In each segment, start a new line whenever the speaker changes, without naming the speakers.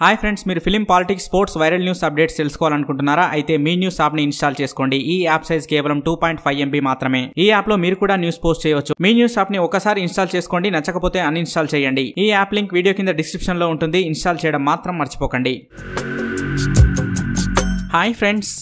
hi friends మీరు film politics sports viral news updates తెలుసుకోవాలనుకుంటున్నారా అయితే మీ న్యూస్ యాప్ ని ఇన్స్టాల్ చేసుకోండి ఈ యాప్ సైజ్ కేవలం టూ పాయింట్ ఫైవ్ ఎంబీ మాత్రమే ఈ యాప్ లో మీరు కూడా న్యూస్ పోస్ట్ చేయవచ్చు మీ న్యూస్ యాప్ ని ఒకసారి ఇన్స్టాల్ చేసుకోండి నచ్చకపోతే అన్ఇన్స్టాల్ చేయండి ఈ యాప్ లింక్ వీడియో కింద డిస్క్రిప్షన్ లో ఉంటుంది ఇన్స్టాల్ చేయడం మాత్రం మర్చిపోకండి హాయ్ ఫ్రెండ్స్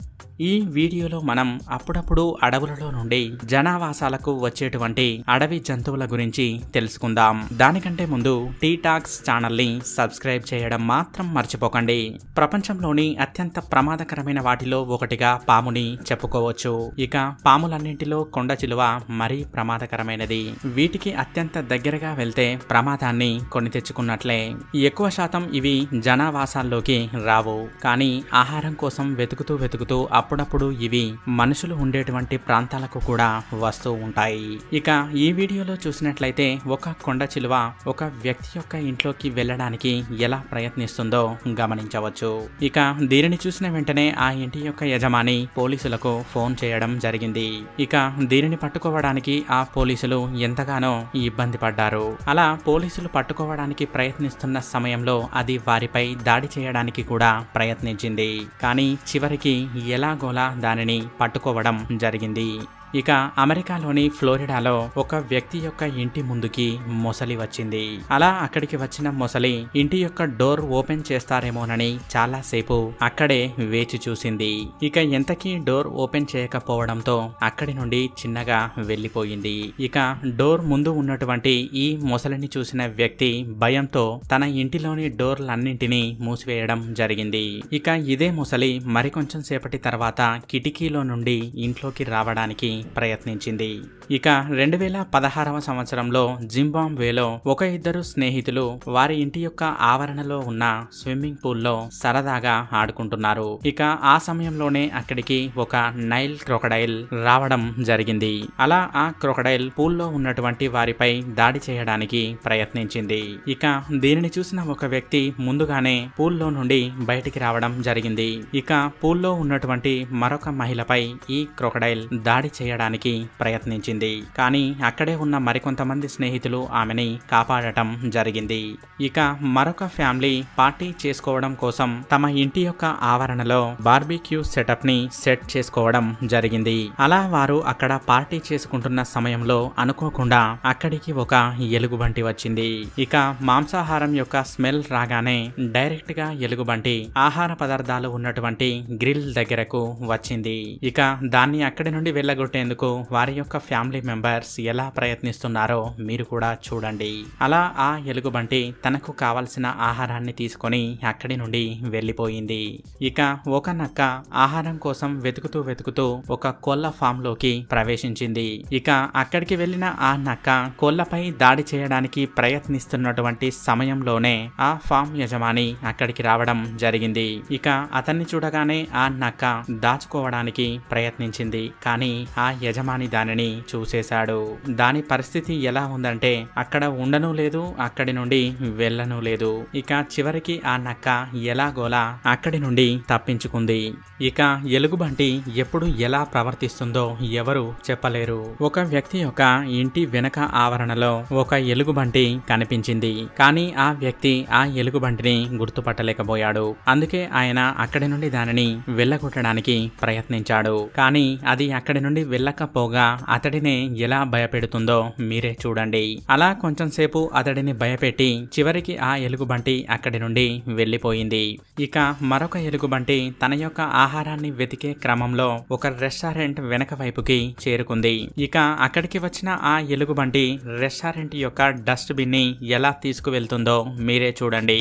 ఈ వీడియోలో మనం అప్పుడప్పుడు అడవులలో నుండి జనావాసాలకు వచ్చేటువంటి అడవి జంతువుల గురించి తెలుసుకుందాం దానికంటే ముందు టీ టాక్స్ ఛానల్ ని సబ్స్క్రైబ్ చేయడం మాత్రం మర్చిపోకండి ప్రపంచంలోని అత్యంత ప్రమాదకరమైన వాటిలో ఒకటిగా పాముని చెప్పుకోవచ్చు ఇక పాములన్నింటిలో కొండ చిలువ మరీ ప్రమాదకరమైనది వీటికి అత్యంత దగ్గరగా వెళ్తే ప్రమాదాన్ని కొని తెచ్చుకున్నట్లే ఎక్కువ శాతం ఇవి జనావాసాల్లోకి రావు కానీ ఆహారం కోసం వెతుకుతూ వెతుకుతూ అప్పుడప్పుడు ఇవి మనుషులు ఉండేటువంటి ప్రాంతాలకు కూడా వస్తూ ఉంటాయి ఇక ఈ వీడియోలో చూసినట్లయితే ఒక కొండ చిలువ ఒక వ్యక్తి యొక్క ఇంట్లోకి వెళ్ళడానికి ఎలా ప్రయత్నిస్తుందో గమనించవచ్చు ఇక దీనిని చూసిన వెంటనే ఆ ఇంటి యొక్క యజమాని పోలీసులకు ఫోన్ చేయడం జరిగింది ఇక దీనిని పట్టుకోవడానికి ఆ పోలీసులు ఎంతగానో ఇబ్బంది పడ్డారు అలా పోలీసులు పట్టుకోవడానికి ప్రయత్నిస్తున్న సమయంలో అది వారిపై దాడి చేయడానికి కూడా ప్రయత్నించింది కానీ చివరికి ఎలాగోలా దానిని పట్టుకోవడం జరిగింది ఇక అమెరికాలోని ఫ్లోరిడాలో ఒక వ్యక్తి యొక్క ఇంటి ముందుకి మొసలి వచ్చింది అలా అక్కడికి వచ్చిన మొసలి ఇంటి యొక్క డోర్ ఓపెన్ చేస్తారేమోనని చాలా సేపు అక్కడే వేచి చూసింది ఇక ఎంతకీ డోర్ ఓపెన్ చేయకపోవడంతో అక్కడి నుండి చిన్నగా వెళ్ళిపోయింది ఇక డోర్ ముందు ఉన్నటువంటి ఈ మొసలిని చూసిన వ్యక్తి భయంతో తన ఇంటిలోని డోర్లన్నింటినీ మూసివేయడం జరిగింది ఇక ఇదే మొసలి మరికొంచెం సేపటి తర్వాత కిటికీలో నుండి ఇంట్లోకి రావడానికి ప్రయత్నించింది ఇక రెండు వేల పదహారవ సంవత్సరంలో జింబాబ్వేలో ఒక ఇద్దరు స్నేహితులు వారి ఇంటి యొక్క ఆవరణలో ఉన్న స్విమ్మింగ్ పూల్లో సరదాగా ఆడుకుంటున్నారు ఇక ఆ సమయంలోనే అక్కడికి ఒక నైల్ క్రొకడైల్ రావడం జరిగింది అలా ఆ క్రొకడైల్ పూల్లో ఉన్నటువంటి వారిపై దాడి చేయడానికి ప్రయత్నించింది ఇక దీనిని చూసిన ఒక వ్యక్తి ముందుగానే పూల్లో నుండి బయటికి రావడం జరిగింది ఇక పూల్లో ఉన్నటువంటి మరొక మహిళపై ఈ క్రొకడైల్ దాడి చేయడానికి ప్రయత్నించింది కానీ అక్కడే ఉన్న మరికొంతమంది స్నేహితులు ఆమెని కాపాడటం జరిగింది ఇక మరొక ఫ్యామిలీ పార్టీ చేసుకోవడం కోసం తమ ఇంటి యొక్క ఆవరణలో బార్బిక్యూ సెటప్ ని సెట్ చేసుకోవడం జరిగింది అలా వారు అక్కడ పార్టీ చేసుకుంటున్న సమయంలో అనుకోకుండా అక్కడికి ఒక ఎలుగుబంటి వచ్చింది ఇక మాంసాహారం యొక్క స్మెల్ రాగానే డైరెక్ట్ గా ఎలుగుబంటి ఆహార పదార్థాలు ఉన్నటువంటి గ్రిల్ దగ్గరకు వచ్చింది ఇక దాన్ని అక్కడి నుండి వెళ్ళగొట్టేందుకు వారి యొక్క ఫ్యామిలీ మెంబర్స్ ఎలా ప్రయత్నిస్తున్నారో మీరు కూడా చూడండి అలా ఆ ఎలుగుబంటి తనకు కావలసిన ఆహారాన్ని తీసుకొని అక్కడి నుండి వెళ్ళిపోయింది ఇక ఒక నక్క ఆహారం కోసం వెతుకుతూ వెతుకుతూ ఒక కోళ్ల ఫామ్ లోకి ప్రవేశించింది ఇక అక్కడికి వెళ్ళిన ఆ నక్క కోళ్లపై దాడి చేయడానికి ప్రయత్నిస్తున్నటువంటి సమయంలోనే ఆ ఫామ్ యజమాని అక్కడికి రావడం జరిగింది ఇక అతన్ని చూడగానే ఆ నక్క దాచుకోవడానికి ప్రయత్నించింది కానీ ఆ యజమాని దానిని చూసేశాడు దాని పరిస్థితి ఎలా ఉందంటే అక్కడ ఉండను లేదు అక్కడి నుండి వెళ్ళను లేదు ఇక చివరికి ఆ నక్క ఎలాగోలా అక్కడి నుండి తప్పించుకుంది ఇక ఎలుగుబంటి ఎప్పుడు ఎలా ప్రవర్తిస్తుందో ఎవరు చెప్పలేరు ఒక వ్యక్తి యొక్క ఇంటి వెనక ఆవరణలో ఒక ఎలుగుబంటి కనిపించింది కానీ ఆ వ్యక్తి ఆ ఎలుగుబంటిని గుర్తుపట్టలేకపోయాడు అందుకే ఆయన అక్కడి నుండి దానిని వెళ్ళగొట్టడానికి ప్రయత్నించాడు కానీ అది అక్కడి నుండి వెళ్ళకపోగా అతడిని ఎలా భయపెడుతుందో మీరే చూడండి అలా కొంచెం సేపు అతడిని భయపెట్టి చివరికి ఆ ఎలుగుబంటి అక్కడి నుండి వెళ్ళిపోయింది ఇక మరొక ఎలుగుబంటి తన యొక్క ఆహారాన్ని వెతికే క్రమంలో ఒక రెస్టారెంట్ వెనక వైపుకి చేరుకుంది ఇక అక్కడికి వచ్చిన ఆ ఎలుగుబంటి రెస్టారెంట్ యొక్క డస్ట్ బిన్ ని ఎలా తీసుకువెళ్తుందో మీరే చూడండి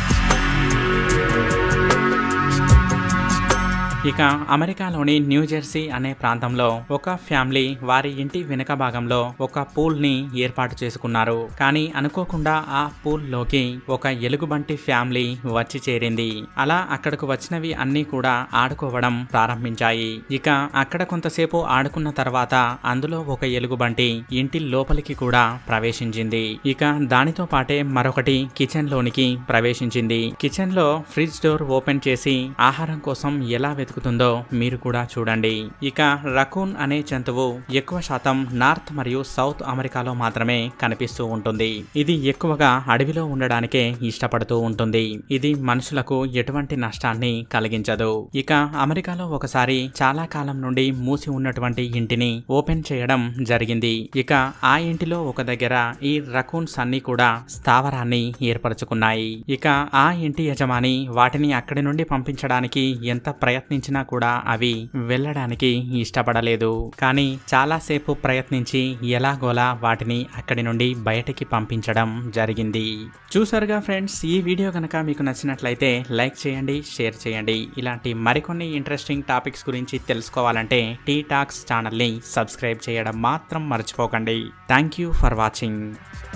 ఇక అమెరికాలోని న్యూ జెర్సీ అనే ప్రాంతంలో ఒక ఫ్యామిలీ వారి ఇంటి వెనుక భాగంలో ఒక పూల్ ని ఏర్పాటు చేసుకున్నారు కానీ అనుకోకుండా ఆ పూల్ లోకి ఒక ఎలుగుబంటి ఫ్యామిలీ వచ్చి చేరింది అలా అక్కడకు వచ్చినవి అన్ని కూడా ఆడుకోవడం ప్రారంభించాయి ఇక అక్కడ కొంతసేపు ఆడుకున్న తర్వాత అందులో ఒక ఎలుగుబంటి ఇంటి లోపలికి కూడా ప్రవేశించింది ఇక దానితో పాటే మరొకటి కిచెన్ లోనికి ప్రవేశించింది కిచెన్ లో ఫ్రిడ్జ్ డోర్ ఓపెన్ చేసి ఆహారం కోసం ఎలా వెతుకు బతుకుతుందో మీరు కూడా చూడండి ఇక రకూన్ అనే జంతువు ఎక్కువ శాతం నార్త్ మరియు సౌత్ అమెరికాలో మాత్రమే కనిపిస్తూ ఉంటుంది ఇది ఎక్కువగా అడవిలో ఉండడానికే ఇష్టపడుతూ ఉంటుంది ఇది మనుషులకు ఎటువంటి నష్టాన్ని కలిగించదు ఇక అమెరికాలో ఒకసారి చాలా కాలం నుండి మూసి ఉన్నటువంటి ఇంటిని ఓపెన్ చేయడం జరిగింది ఇక ఆ ఇంటిలో ఒక దగ్గర ఈ రకూన్స్ అన్ని కూడా స్థావరాన్ని ఏర్పరచుకున్నాయి ఇక ఆ ఇంటి యజమాని వాటిని అక్కడి నుండి పంపించడానికి ఎంత ప్రయత్నించినా కూడా అవి వెళ్ళడానికి ఇష్టపడలేదు కానీ చాలాసేపు ప్రయత్నించి ఎలాగోలా వాటిని అక్కడి నుండి బయటికి పంపించడం జరిగింది చూసారుగా ఫ్రెండ్స్ ఈ వీడియో కనుక మీకు నచ్చినట్లయితే లైక్ చేయండి షేర్ చేయండి ఇలాంటి మరికొన్ని ఇంట్రెస్టింగ్ టాపిక్స్ గురించి తెలుసుకోవాలంటే టీ టాక్స్ ఛానల్ని సబ్స్క్రైబ్ చేయడం మాత్రం మర్చిపోకండి థ్యాంక్ యూ ఫర్ వాచింగ్